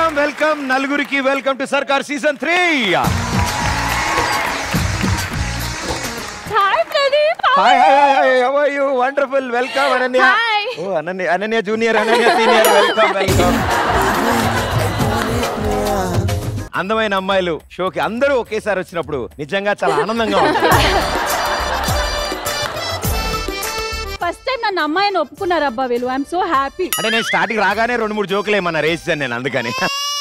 Welcome welcome నలుగురికి welcome to Sarkar season three hi Pradeep hi hi hi how are you wonderful welcome Ananya Hi. ఓ Ananya Ananya junior Ananya senior welcome welcome అందమైన అమ్మాయిలు షోకి అందరూ ఒకేసారి వచ్చినప్పుడు నిజంగా చాలా ఆనందంగా ఉంటుంది ఫస్ట్ టైం నన్ను అమ్మాయిని ఒప్పుకున్నారు అబ్బా వీళ్ళు ఐఎమ్ సో హ్యాపీ అంటే నేను స్టార్టింగ్ రాగానే రెండు మూడు జోకులు ఏమన్నా రేసాను నేను అందుకని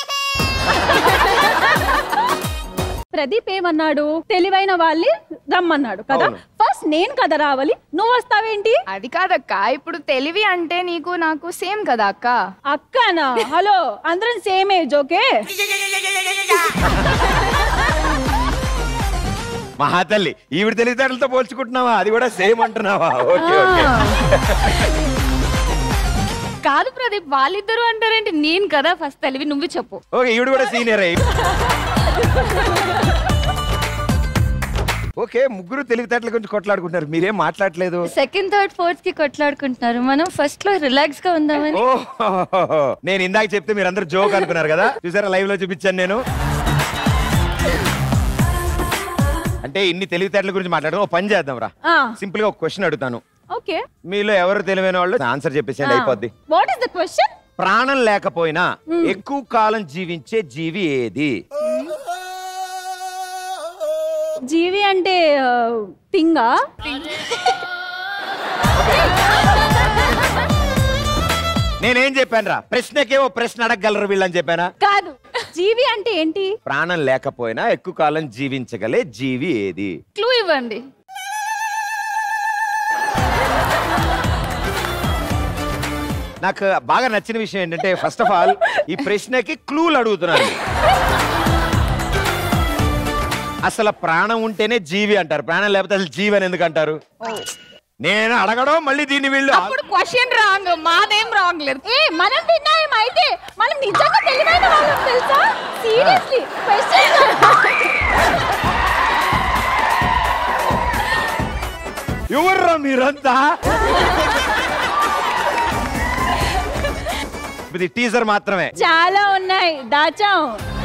ప్రదీప్ ఏమన్నాడు తెలివైన వాళ్ళని రమ్మన్నాడు కదా అవును. ఫస్ట్ నేను కదా రావాలి నువ్వు వస్తావేంటి అది కాదక్క ఇప్పుడు తెలివి అంటే నీకు నాకు సేమ్ కదా అక్క అక్కనా హలో అందరం సేమ్ ఏజ్ ఓకే మహాతల్లి ఈవిడ తెలివితేటలతో పోల్చుకుంటున్నావా అది కూడా సేమ్ అంటున్నావా ఓకే ఓకే కాదు ప్రదీప్ వాళ్ళిద్దరు అంటారేంటి నేను కదా ఫస్ట్ తెలివి నువ్వు చెప్పు ఓకే ఈవిడ కూడా సీనియర్ అయ్యి ఓకే ముగ్గురు తెలివితేటల గురించి కొట్లాడుకుంటున్నారు మీరేం మాట్లాడలేదు సెకండ్ థర్డ్ ఫోర్త్ కి కొట్లాడుకుంటున్నారు మనం ఫస్ట్ లో రిలాక్స్ గా ఉందామని ఓ నేను ఇందాక చెప్తే మీరు అందరు జోక్ అనుకున్నారు కదా చూసారా లైవ్ లో చూపించాను నేను అంటే ఇన్ని తెలివితేటల గురించి మాట్లాడడం ఓ పని చేద్దాం రా ఆ, సింపుల్ గా ఒక క్వశ్చన్ అడుగుతాను ఓకే మీలో ఎవరు తెలివైన వాళ్ళు ఆన్సర్ చెప్పేసేయండి అయిపోద్ది వాట్ ఇస్ ద క్వశ్చన్ ప్రాణం లేకపోయినా ఎక్కువ కాలం జీవించే జీవి ఏది జీవి అంటే థింగా నేనేం చెప్పాను రా ప్రశ్నకే ఓ ప్రశ్న అడగగలరు వీళ్ళని చెప్పానా కాదు జీవి అంటే ఏంటి ప్రాణం లేకపోయినా ఎక్కువ కాలం జీవించగలే జీవి ఏది క్లూ ఇవ్వండి నాకు బాగా నచ్చిన విషయం ఏంటంటే ఫస్ట్ ఆఫ్ ఆల్ ఈ ప్రశ్నకి క్లూలు అడుగుతున్నాను అసలు ప్రాణం ఉంటేనే జీవి అంటారు ప్రాణం లేకపోతే అసలు జీవి అని ఎందుకు అంటారు నేను అడగడం మళ్ళీ దీన్ని వీళ్ళు ఇప్పుడు క్వశ్చన్ రాంగ్ మాదేం రాంగ్ లేదు ఏ మనం విన్నాయం అయితే మనం నిజంగా తెలివైన వాళ్ళం తెలుసా సీరియస్లీ ఎవర్రా మీరంతా ఇది టీజర్ మాత్రమే చాలా ఉన్నాయి దాచాం